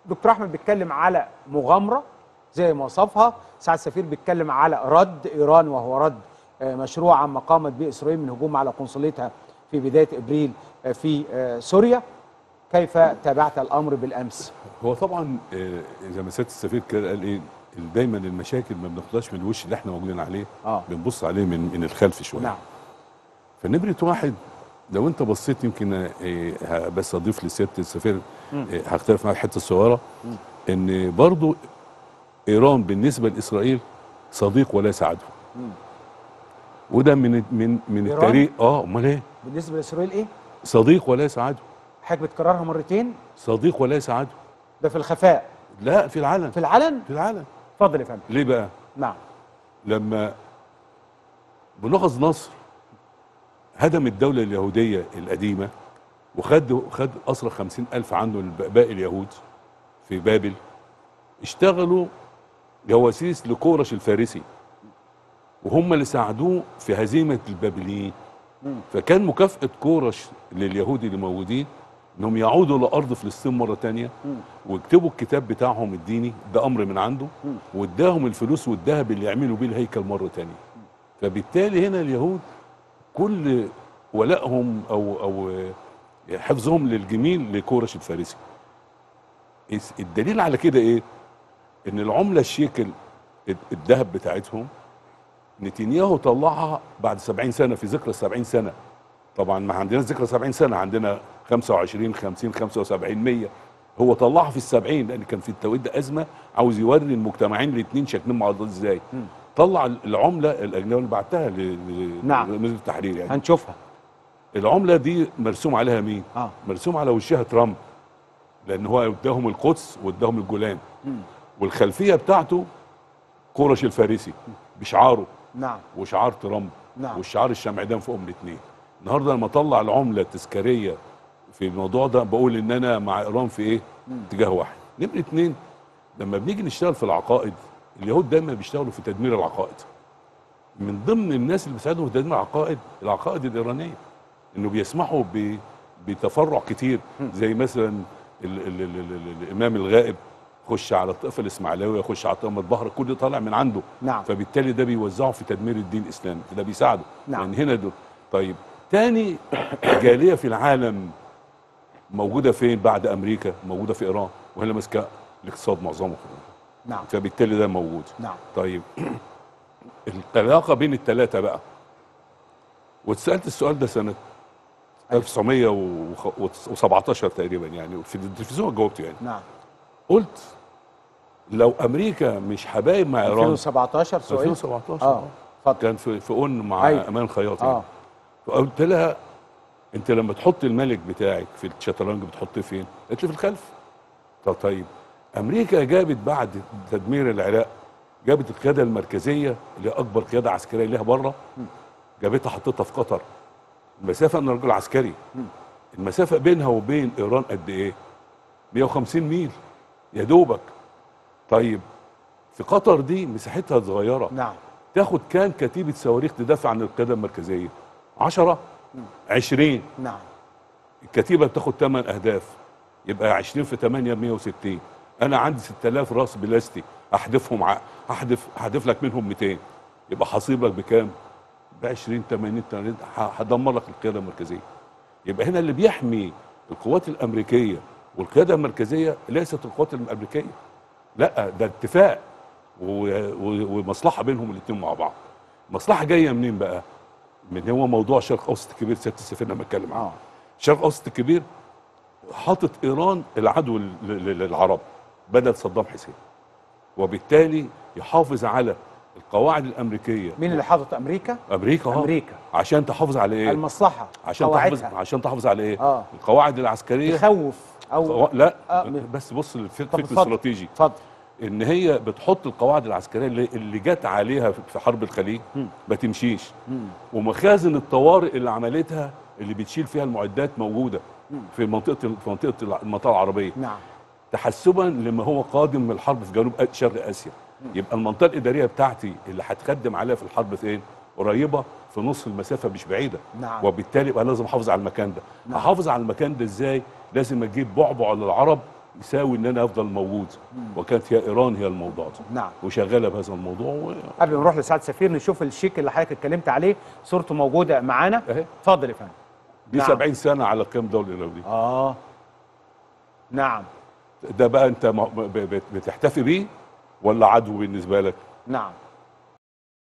دكتور احمد بيتكلم على مغامره زي ما وصفها سعد السفير بيتكلم على رد ايران وهو رد آه، مشروع عما قامت به اسرائيل من هجوم على قنصليتها في بدايه ابريل آه، في آه، سوريا كيف تابعت الامر بالامس هو طبعا آه، زي ما سياده السفير كده قال ايه دايما المشاكل ما بناخدهاش من الوش اللي احنا موجودين عليه اه بنبص عليه من من الخلف شويه نعم فنمرة واحد لو انت بصيت يمكن آه، ه- بس اضيف لسياده السفير مم. آه، هختلف معاك الحته الصغيره مم. ان برضو ايران بالنسبه لاسرائيل صديق وليس عدو مم. وده من من من إيران؟ التاريخ اه امال ايه بالنسبه لاسرائيل ايه صديق وليس عدو حضرتك بتكررها مرتين صديق وليس عدو ده في الخفاء لا في العلن في العلن في العلن اتفضل يا فندم ليه بقى نعم لما بنغز نصر هدم الدولة اليهودية القديمة وخد خد أسرى خمسين ألف عنه الب- باقي اليهود في بابل اشتغلوا جواسيس لكورش الفارسي وهم اللي ساعدوه في هزيمة البابليين مم. فكان مكافأة كورش لليهود اللي موجودين انهم يعودوا لأرض فلسطين مرة تانية مم. ويكتبوا الكتاب بتاعهم الديني ده أمر من عنده مم. واداهم الفلوس والذهب اللي يعملوا بيه الهيكل مرة تانية فبالتالي هنا اليهود كل ولائهم او او حفظهم للجميل لكورش الفارسي الس- الدليل على كده ايه ان العمله الشيكل الد- الذهب بتاعتهم نتنياهو طلعها بعد 70 سنه في ذكرى 70 سنه طبعا ما عندناش ذكرى 70 سنه عندنا 25 50 75 100 هو طلعها في السبعين لان كان في التوقيت ده ازمه عاوز يوري المجتمعين الاثنين شكلهم مع بعض ازاي مم. طلع العمله الاجنبيه اللي بعتها ل- ل- نعم. لنادي التحرير يعني هنشوفها العمله دي مرسوم عليها مين؟ اه مرسوم على وشها ترامب لان هو اداهم القدس واداهم الجولان مم. والخلفيه بتاعته كورش الفارسي بشعاره نعم وشعار ترامب نعم والشعار الشمعدان فوقهم الاثنين النهارده لما اطلع العمله التذكاريه في الموضوع ده بقول ان انا مع ايران في ايه؟ مم. اتجاه واحد نمره اثنين لما بنيجي نشتغل في العقائد اليهود دايما بيشتغلوا في تدمير العقائد من ضمن الناس اللي بيساعدهم في تدمير العقائد العقائد الايرانيه انه بيسمحوا ب- بتفرع كتير مم. زي مثلا ال ال ال ال ال الامام الغائب خش على الطائفه الاسماعيلويه يخش على طائفه البحر كل ده طالع من عنده نعم فبالتالي ده بيوزعه في تدمير الدين الاسلامي ده بيساعده نعم. لان هنا دول طيب تاني جاليه في العالم موجوده فين بعد امريكا موجوده في ايران وهي اللي ماسكه الاقتصاد معظمه في إيران. نعم فبالتالي ده موجود نعم طيب العلاقه بين الثلاثه بقى واتسالت السؤال ده سنه 1917 تقريبا يعني في التلفزيون جاوبت يعني نعم قلت لو امريكا مش حبايب مع ايران 2017 سؤال 2017 اه اتفضل كان في في اون مع أيوة. امان خياط يعني. اه فقلت لها انت لما تحط الملك بتاعك في الشطرنج بتحطيه فين؟ قالت لي في الخلف. طب طيب امريكا جابت بعد تدمير العراق جابت القياده المركزيه اللي هي اكبر قياده عسكريه ليها بره جابتها حطيتها في قطر. المسافه انا راجل عسكري مم. المسافه بينها وبين ايران قد ايه؟ 150 ميل يا دوبك. طيب في قطر دي مساحتها صغيره نعم تاخد كام كتيبه صواريخ تدافع عن القياده المركزيه 10 20 نعم الكتيبه بتاخد 8 اهداف يبقى 20 في 8 160 انا عندي 6000 راس بلاستيك احدفهم ع... احدف احدف لك منهم 200 يبقى حصيب لك بكام ب 20 80 80 ه- هدمر لك القياده المركزيه يبقى هنا اللي بيحمي القوات الامريكيه والقياده المركزيه ليست القوات الامريكيه لا ده اتفاق و... و... ومصلحه بينهم الاثنين مع بعض مصلحه جايه منين بقى من هو موضوع الشرق الاوسط الكبير سياده السفير لما اتكلم عنه اه الشرق الاوسط الكبير حاطط ايران العدو لل- لل- للعرب بدل صدام حسين وبالتالي يحافظ على القواعد الامريكيه مين اللي حاطط امريكا امريكا اه امريكا عشان تحافظ على ايه المصلحه عشان تحافظ قواعدها. عشان تحافظ على ايه اه القواعد العسكريه تخوف او قوا- لا آه، م- بس بص للفكر طب اتفضل. الاستراتيجي اتفضل ان هي بتحط القواعد العسكريه اللي, اللي جت عليها في حرب الخليج مم. ما تمشيش مم. ومخازن الطوارئ اللي عملتها اللي بتشيل فيها المعدات موجوده مم. في منطقه في منطقه المنطقه العربيه نعم تحسبا لما هو قادم من الحرب في جنوب آ- شرق اسيا يبقى المنطقه الاداريه بتاعتي اللي هتخدم عليها في الحرب فين قريبه في نص المسافه مش بعيده نعم وبالتالي يبقى لازم احافظ على المكان ده نعم. احافظ على المكان ده ازاي لازم اجيب بعبع للعرب يساوي ان انا افضل موجود وكانت هي ايران هي الموضوع ده نعم وشغاله بهذا الموضوع و... قبل ما نروح لسعاده السفير نشوف الشيك اللي حضرتك اتكلمت عليه صورته موجوده معانا اهي اتفضل يا فندم دي نعم. 70 سنه على قيام دوله الايرانيه اه نعم ده بقى انت م- ب- ب- بتحتفي بيه ولا عدو بالنسبه لك؟ نعم